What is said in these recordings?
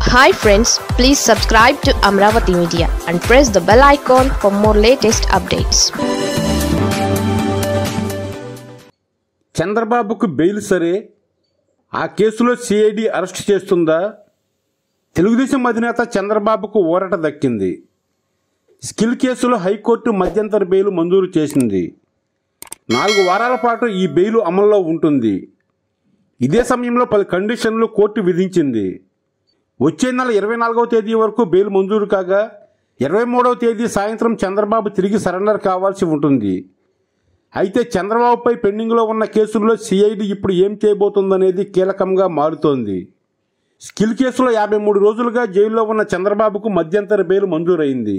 hi friends please subscribe to Amaravati media and press the bell icon for more latest updates చంద్రబాబుకు bail సరే ఆ కేసులో CID arrest చేస్తుందా తెలుగుదేశం అధినేత చంద్రబాబుకు ఊరట దక్కింది స్కిల్ కేసులో హైకోర్టు మధ్యంతర బెయిల్ మంజూరు చేసింది నాలుగు వారాల పాటు ఈ బెయిల్ అమల్లో ఉంటుంది ఇదే సమయంలో పలు కండిషన్లు కోర్టు విధించింది వచ్చే నెల ఇరవై నాలుగవ తేదీ వరకు బెయిల్ మంజూరు కాగా ఇరవై మూడవ తేదీ సాయంత్రం చంద్రబాబు తిరిగి సరెండర్ కావాల్సి ఉంటుంది అయితే చంద్రబాబుపై పెండింగ్లో ఉన్న కేసుల్లో సిఐడి ఇప్పుడు ఏం చేయబోతుందనేది కీలకంగా మారుతోంది స్కిల్ కేసులో యాభై మూడు రోజులుగా జైల్లో ఉన్న చంద్రబాబుకు మధ్యంతర బెయిల్ మంజూరైంది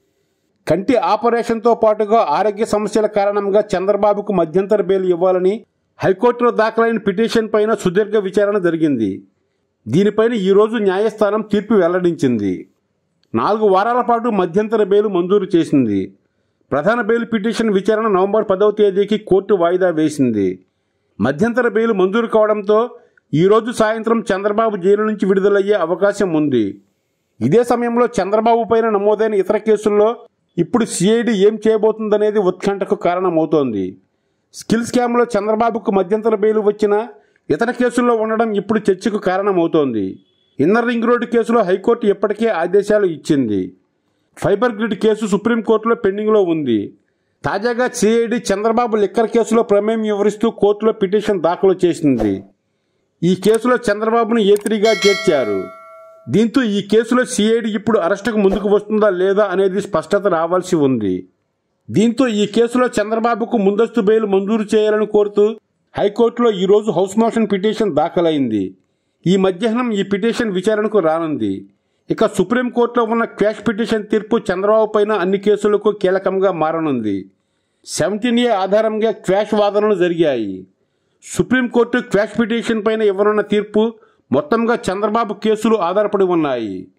కంటి ఆపరేషన్తో పాటుగా ఆరోగ్య సమస్యల కారణంగా చంద్రబాబుకు మధ్యంతర బెయిల్ ఇవ్వాలని హైకోర్టులో దాఖలైన పిటిషన్ పైన సుదీర్ఘ విచారణ జరిగింది దీనిపైన ఈరోజు న్యాయస్థానం తీర్పు వెల్లడించింది నాలుగు వారాల పాటు మధ్యంతర బెయిల్ మంజూరు చేసింది ప్రధాన బెయిల్ పిటిషన్ విచారణ నవంబర్ పదవ తేదీకి కోర్టు వాయిదా వేసింది మధ్యంతర బెయిల్ మంజూరు కావడంతో ఈరోజు సాయంత్రం చంద్రబాబు జైలు నుంచి విడుదలయ్యే అవకాశం ఉంది ఇదే సమయంలో చంద్రబాబు పైన నమోదైన ఇతర కేసుల్లో ఇప్పుడు సిఐడి ఏం చేయబోతుందనేది ఉత్కంఠకు కారణమవుతోంది స్కిల్ స్కామ్లో చంద్రబాబుకు మధ్యంతర బెయిల్ వచ్చినా ఇతర కేసుల్లో ఉండడం ఇప్పుడు చర్చకు కారణమవుతోంది ఇన్నర్ రింగ్ రోడ్డు కేసులో హైకోర్టు ఇప్పటికే ఆదేశాలు ఇచ్చింది ఫైబర్ గ్రిడ్ కేసు సుప్రీంకోర్టులో పెండింగ్లో ఉంది తాజాగా సిఐడి చంద్రబాబు లిక్కర్ కేసులో ప్రమేయం వివరిస్తూ కోర్టులో పిటిషన్ దాఖలు చేసింది ఈ కేసులో చంద్రబాబును ఏత్రిగా చేర్చారు దీంతో ఈ కేసులో సిఐడి ఇప్పుడు అరెస్టుకు ముందుకు వస్తుందా లేదా అనేది స్పష్టత రావాల్సి ఉంది దీంతో ఈ కేసులో చంద్రబాబుకు ముందస్తు బెయిల్ మంజూరు చేయాలని కోరుతూ హైకోర్టులో ఈరోజు హౌస్ మోషన్ పిటిషన్ దాఖలైంది ఈ మధ్యాహ్నం ఈ పిటిషన్ విచారణకు రానుంది ఇక సుప్రీంకోర్టులో ఉన్న క్వాష్ పిటిషన్ తీర్పు చంద్రబాబు పైన అన్ని కేసులకు కీలకంగా మారనుంది సెవెంటీన్ ఏ ఆధారంగా క్వాష్ వాదనలు జరిగాయి సుప్రీంకోర్టు క్వాష్ పిటిషన్ పైన ఇవ్వనున్న తీర్పు మొత్తంగా చంద్రబాబు కేసులు ఆధారపడి ఉన్నాయి